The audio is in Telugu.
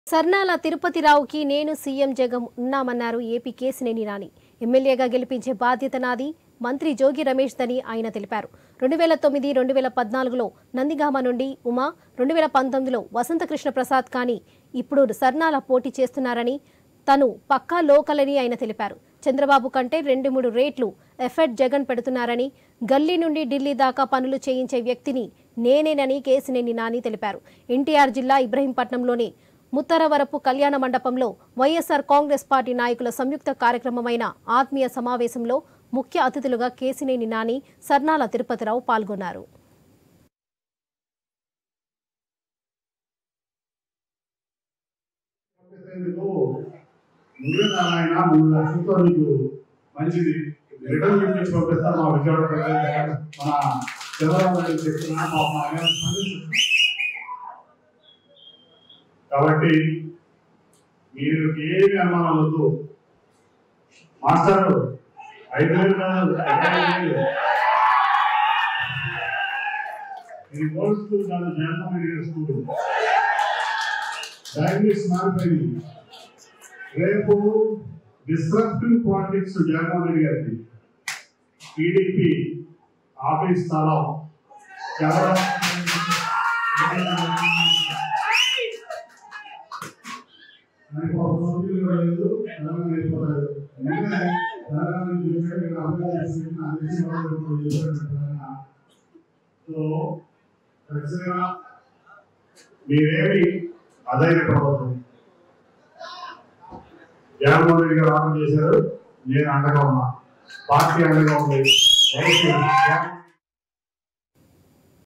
సర్నాల తిరుపతిరావుకి నేను సీఎం జగన్ ఉన్నామన్నారు ఏపీ కేసినేని నాని ఎమ్మెల్యేగా గెలిపించే బాధ్యత నాది మంత్రి జోగి రమేష్ దని ఆయన తెలిపారు రెండు వేల తొమ్మిది రెండు వేల పద్నాలుగులో నందిగామ నుండి ఉమా రెండు వేల పంతొమ్మిదిలో వసంతకృష్ణ ప్రసాద్ కానీ ఇప్పుడు సర్నాల పోటీ చేస్తున్నారని తను పక్కా లోకల్ అని ఆయన తెలిపారు చంద్రబాబు కంటే రెండు మూడు రేట్లు ఎఫర్ట్ జగన్ పెడుతున్నారని గల్లీ నుండి ఢిల్లీ దాకా పనులు చేయించే వ్యక్తిని నేనేనని కేసినేని నాని తెలిపారు ఎన్టీఆర్ జిల్లా ఇబ్రహీంపట్నంలోని ముత్తరవరపు కళ్యాణ మండపంలో వైఎస్ఆర్ కాంగ్రెస్ పార్టీ నాయకుల సంయుక్త కార్యక్రమమైన ఆత్మీయ సమావేశంలో ముఖ్య అతిథులుగా కేసినేని నాని సర్నాల తిరుపతిరావు పాల్గొన్నారు పంపించేందుకు నువ్వే నారాయణ మూడు లక్షలతో నీకు మంచిది రిటర్న్ పంపించి పంపిస్తాను మా విజయవాడ ప్రజలు మన చంద్రబాబు నాయుడు చెప్తున్నా మా ఆయన స్పందించు. కాబట్టి మీరు ఏమి అనుమానం వద్దు మాస్టర్ ఐదు వేలు కాదు ఐదు వేలు ఇది గోల్డ్ స్కూల్ కాదు జగన్మోహన్ రెడ్డి స్కూల్ డయాగ్నోస్ మారిపోయింది రేపు డిస్ట్రప్టివ్ పాలిటిక్స్ జగన్మోహన్ రెడ్డి గారికి టీడీపీ ఆఫీస్ స్థలం కేవలం ఆయనకు ఒక సౌకర్యం కూడా లేదు, తెలంగాణ వెళ్ళిపోతాడు. ఎందుకంటే తెలంగాణ నుంచి వచ్చాడు, ఇక్కడ అభివృద్ధి చేసి, నా దేశం వాళ్ళు ఇప్పుడు చేశాడు తెలంగాణ. సో ఖచ్చితంగా మీరేమి అధైర్యపడవద్దు జగన్మోహన్ రెడ్డి గారు ఆఫర్ చేశారు నేను అండగా ఉన్నా పార్టీ అండగా ఉంది వైఎస్ జగన్